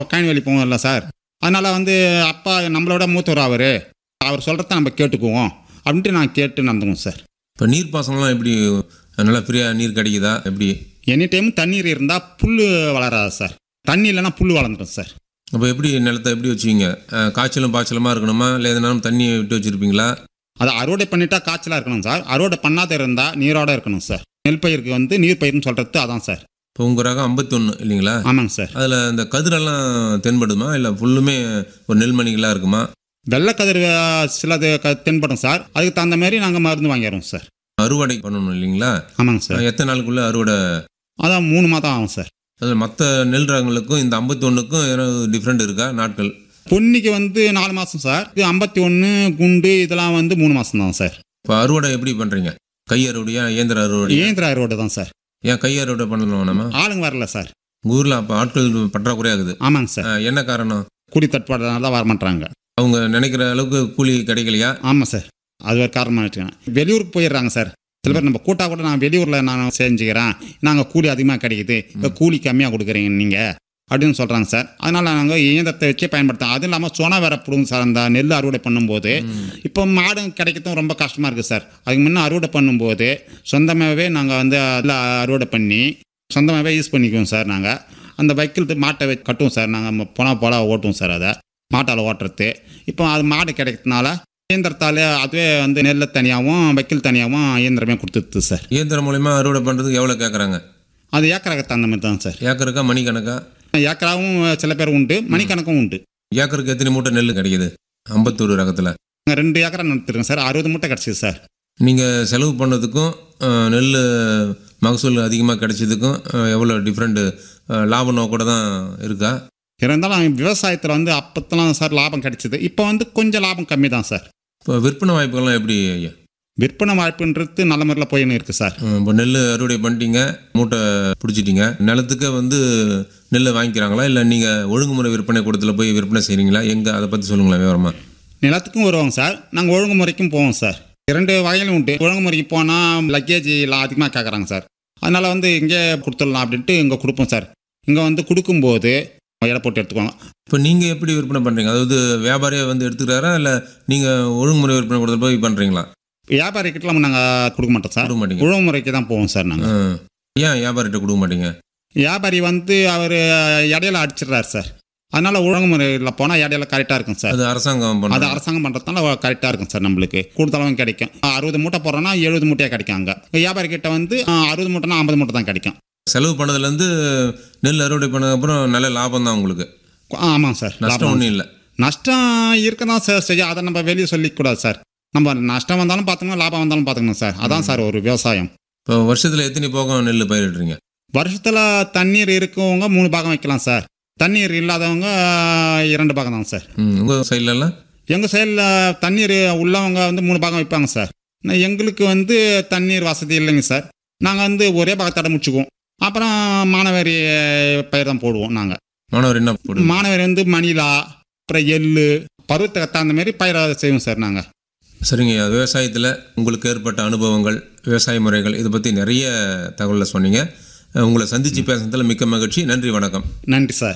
ஒக்காயின் வேலி போவோம்ல சார் அதனால் வந்து அப்பா நம்மளோட மூத்தவர் அவர் அவர் சொல்கிறத நம்ம கேட்டுக்குவோம் அப்படின்ட்டு நான் கேட்டு நடந்துக்குவோம் சார் இப்போ நீர்ப்பாசனம்லாம் எப்படி நல்லா ஃப்ரீயாக நீர் கிடைக்குதா எப்படி எனி டைம் தண்ணீர் இருந்தால் புல் வளராது சார் தண்ணி இல்லைன்னா புல் வளர்ந்துடும் சார் அப்போ எப்படி நிலத்தை எப்படி வச்சுக்கிங்க அஹ், காய்ச்சலும் பாய்ச்சலுமா இருக்கணுமா இல்லை எதனாலும் தண்ணி விட்டு வச்சுருப்பீங்களா அதை அறுவடை பண்ணிட்டா காய்ச்சலாக இருக்கணும் சார் அறுவடை பண்ணாத இருந்தால் நீரோட இருக்கணும் சார் நெல் பயிருக்கு வந்து நீர் பயிர்னு சொல்கிறது அதான் சார் இப்போ உங்கள் ரகம் ஐம்பத்தொன்று இல்லைங்களா ஆமாங்க சார் அதில் இந்த கதிரெல்லாம் தென்படுமா இல்லை ஃபுல்லுமே ஒரு நெல்மணிகளாக இருக்குமா வெள்ளைக்கதிர் அஹ், சிலது க தென்படும் சார் அதுக்கு தகுந்த மாதிரி நாங்கள் மருந்து வாங்கிடுறோம் சார் அறுவடை பண்ணணும் இல்லைங்களா ஆமாங்க சார் எத்தனை நாளுக்குள்ளே அறுவடை அதான் மூணு மாதம் ஆகும் சார் அதில் மற்ற நெல் ரகங்களுக்கும் இந்த ஐம்பத்தொன்றுக்கும் ஏதாவது டிஃப்ரெண்ட் இருக்கா நாட்கள் பொன்னிக்கு வந்து நாலு மாதம் சார் இது ஐம்பத்தி ஒன்று குண்டு இதெல்லாம் வந்து மூணு மாதம் தான் சார் இப்போ அறுவடை எப்படி பண்ணுறீங்க கை அறுவடையா இயந்திர அறுவடை இயந்திர அறுவடை தான் சார் ஏன் கை அறுவடை பண்ணணும் நம்ம ஆளுங்க வரல சார் உங்கள் ஊரில் அப்போ ஆட்கள் பற்றாக்குறையாகுது ஆமாங்க சார் அஹ், என்ன காரணம் கூலி தட்டுப்பாடுனால தான் வரமாட்டாங்க அவங்க நினைக்கிற அளவுக்கு கூலி கிடைக்கலையா ஆமாம் சார் அது ஒரு காரணமாக வச்சுக்கேன் வெளியூருக்கு போயிடுறாங்க சார் சில பேர் நம்ம கூட்டா கூட நான் வெளியூரில் நான் செஞ்சுக்கிறேன் நாங்கள் கூலி அதிகமாக கிடைக்குது இப்போ கூலி கம்மியாக கொடுக்குறீங்க நீங்கள் அப்படின்னு சொல்கிறாங்க சார் அதனால் நாங்கள் இயந்திரத்தை வச்சே பயன்படுத்தோம் அதுவும் இல்லாமல் சொன வேற போடுங்க சார் அந்த நெல் அறுவடை பண்ணும்போது இப்போ மாடு கிடைக்கிறதும் ரொம்ப கஷ்டமாக இருக்குது சார் அதுக்கு முன்னே அறுவடை பண்ணும்போது சொந்தமாகவே நாங்கள் வந்து அதில் அறுவடை பண்ணி சொந்தமாகவே யூஸ் பண்ணிக்குவோம் சார் நாங்கள் அந்த வைக்கல் மாட்டை வச்சு கட்டுவோம் சார் நாங்கள் போனால் போல ஓட்டுவோம் சார் அதை மாட்டால் ஓட்டுறது இப்போ அது மாடு கிடைக்கிறதுனால இயந்திரத்தால் அதுவே வந்து நெல்லை தனியாகவும் வைக்கல் தனியாகவும் இயந்திரமே கொடுத்துருது சார் இயந்திரம் மூலயமா அறுவடை பண்ணுறதுக்கு எவ்வளோ கேட்குறாங்க அது ஏக்கராக தகுந்த மாதிரி தான் சார் ஏக்கருக்கா மணிக்கணக்கா ஏக்கராவும் சில பேர் உண்டு மணிக்கணக்கும் உண்டு ஏக்கருக்கு எத்தனை மூட்டை நெல் கிடைக்குது ஐம்பத்தூர் ரகத்தில் நாங்கள் ரெண்டு ஏக்கரா நடத்திருக்கோம் சார் அறுபது மூட்டை கிடச்சிது சார் நீங்கள் செலவு பண்ணதுக்கும் அஹ், நெல் மகசூல் அதிகமாக கிடைச்சதுக்கும் அஹ், எவ்வளோ டிஃப்ரெண்ட்டு லாப நோக்கோட தான் இருக்கா இருந்தாலும் விவசாயத்தில் வந்து அப்போத்தெல்லாம் சார் லாபம் கிடைச்சிது இப்போ வந்து கொஞ்சம் லாபம் கம்மி தான் சார் இப்போ விற்பனை வாய்ப்புகள்லாம் எப்படி ஐயா விற்பனை வாய்ப்புன்றது நல்ல முறையில் போயின்னு இருக்குது சார் அஹ், இப்போ நெல் அறுவடை பண்ணிட்டீங்க மூட்டை பிடிச்சிட்டீங்க நிலத்துக்கு வந்து நெல்லை வாங்கிக்கிறாங்களா இல்லை நீங்கள் ஒழுங்குமுறை விற்பனை கூடத்தில் போய் விற்பனை செய்கிறீங்களா எங்கே அதை பற்றி சொல்லுங்களேன் விவரமா நிலத்துக்கும் வருவோங்க சார் நாங்கள் ஒழுங்குமுறைக்கும் போவோம் சார் இரண்டு வகையிலும் உண்டு ஒழுங்குமுறைக்கு போனால் லக்கேஜ் எல்லாம் அதிகமாக கேட்குறாங்க சார் அதனால் வந்து இங்கே கொடுத்துடலாம் அப்படின்ட்டு இங்கே கொடுப்போம் சார் இங்கே வந்து கொடுக்கும்போது எடை போட்டு எடுத்துக்குவாங்க இப்போ நீங்கள் எப்படி விற்பனை பண்ணுறீங்க அதாவது வியாபாரியை வந்து எடுத்துக்கிறாரா இல்லை நீங்கள் ஒழுங்குமுறை விற்பனை கூடத்தில் போய் பண்ணுறீங்களா வியாபாரிக்கிட்டலாம் நாங்கள் கொடுக்க மாட்டோம் சார் கொடுக்க மாட்டீங்க ஒழுங்குமுறைக்கு தான் போவோம் சார் நாங்கள் அஹ், ஏன் வியாபாரிகிட்ட கொடுக்க மாட்டீங்க வியாபாரி வந்து அவர் இடையில அடிச்சிடுறாரு சார் அதனால் ஒழுங்குமுறையில் போனால் இடையில கரெக்டாக இருக்கும் சார் அது அரசாங்கம் அது பண்ணுறது அரசாங்கம் பண்ணுறதுனால கரெக்டாக இருக்கும் சார் நம்மளுக்கு கூடுதலாகவும் கிடைக்கும் அறுபது மூட்டை போடுறோன்னா எழுபது மூட்டையாக கிடைக்கும் அங்கே வியாபாரி கிட்ட வந்து அறுபது மூட்டைனா ஐம்பது மூட்டை தான் கிடைக்கும் செலவு பண்ணதுலேருந்து நெல் அறுவடை பண்ணதுக்கப்புறம் நல்ல லாபம் தான் உங்களுக்கு ஆமாம் சார் நஷ்டம் லாபம். ஒன்றும் இல்லை நஷ்டம் இருக்க தான் சார் செய்ய அதை நம்ம வெளியே சொல்லிக்கூடாது சார் நம்ம நஷ்டம் வந்தாலும் பார்த்துக்கணும் லாபம் வந்தாலும் பார்த்துக்கணும் சார் அதான் சார் ஒரு விவசாயம் இப்போ வருஷத்தில் எத்தனை போகம் நெல் பயிரிடுறீங்க வருஷத்தில் தண்ணீர் இருக்கவங்க மூணு பாகம் வைக்கலாம் சார் தண்ணீர் இல்லாதவங்க இரண்டு பாகம் தான் சார் ம் உங்கள் சைட்லலாம் எங்கள் சைடில் தண்ணீர் உள்ளவங்க வந்து மூணு பாகம் வைப்பாங்க சார் நான் எங்களுக்கு வந்து தண்ணீர் வசதி இல்லைங்க சார் நாங்கள் வந்து ஒரே பாகத்தோட முடிச்சுக்குவோம் அப்புறம் மானவரி பயிர் தான் போடுவோம் நாங்கள் மாணவர் என்ன போடுங்க மானவரி வந்து மணிலா அப்புறம் எள்ளு பருவத்துக்கு தகுந்த மாதிரி பயிரை செய்வோம் சார் நாங்கள் சரிங்க ஐயா விவசாயத்தில் உங்களுக்கு ஏற்பட்ட அனுபவங்கள் விவசாய முறைகள் இதை பற்றி நிறைய தகவலை சொன்னீங்க அஹ் உங்களை சந்தித்து பேசுனதில் மிக்க மகிழ்ச்சி நன்றி வணக்கம் நன்றி சார்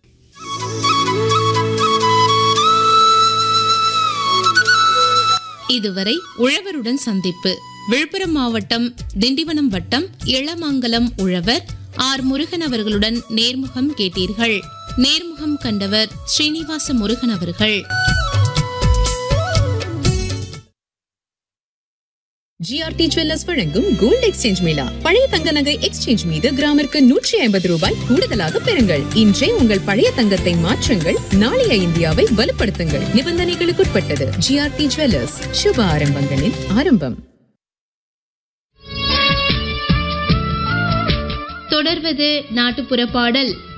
இதுவரை உழவருடன் சந்திப்பு விழுப்புரம் மாவட்டம் திண்டிவனம் வட்டம் இளமங்கலம் உழவர் ஆர் முருகன் அவர்களுடன் நேர்முகம் கேட்டீர்கள் நேர்முகம் கண்டவர் ஸ்ரீனிவாச முருகன் அவர்கள் ஜிஆர்டி ஜுவல்லர்ஸ் வழங்கும் கோல்ட் எக்ஸ்சேஞ்ச் மேளா பழைய தங்க நகை எக்ஸ்சேஞ்ச் மீது கிராமிற்கு நூற்றி ஐம்பது ரூபாய் கூடுதலாக பெறுங்கள் இன்றே உங்கள் பழைய தங்கத்தை மாற்றுங்கள் நாளைய இந்தியாவை வலுப்படுத்துங்கள் நிபந்தனைகளுக்குட்பட்டது ஜிஆர்டி ஜுவல்லர்ஸ் சுப ஆரம்பங்களின் ஆரம்பம் தொடர்வது நாட்டுப்புற பாடல்